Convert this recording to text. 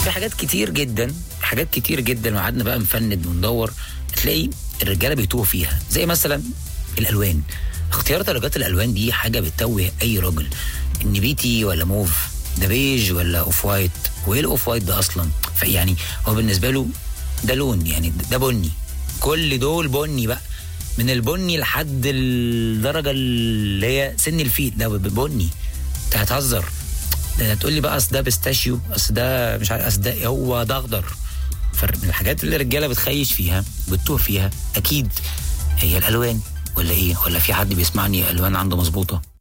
في حاجات كتير جدا حاجات كتير جدا وقعدنا بقى نفند وندور تلاقي الرجاله بيتوه فيها زي مثلا الالوان اختيار درجات الالوان دي حاجه بتتوه اي راجل النبيتي ولا موف ده بيج ولا اوف وايت وايه الاوف وايت ده اصلا فيعني هو بالنسبه له ده لون يعني ده بني كل دول بني بقى من البني لحد الدرجه اللي هي سن الفيل ده بني انت هتهزر ده تقول لي بقى اصل ده بيستاشيو اصل ده مش عارف اصل ده هو ده اخضر فمن الحاجات اللي الرجاله بتخيش فيها بتتوه فيها اكيد هي الالوان ولا ايه ولا في حد بيسمعني الوان عنده مظبوطه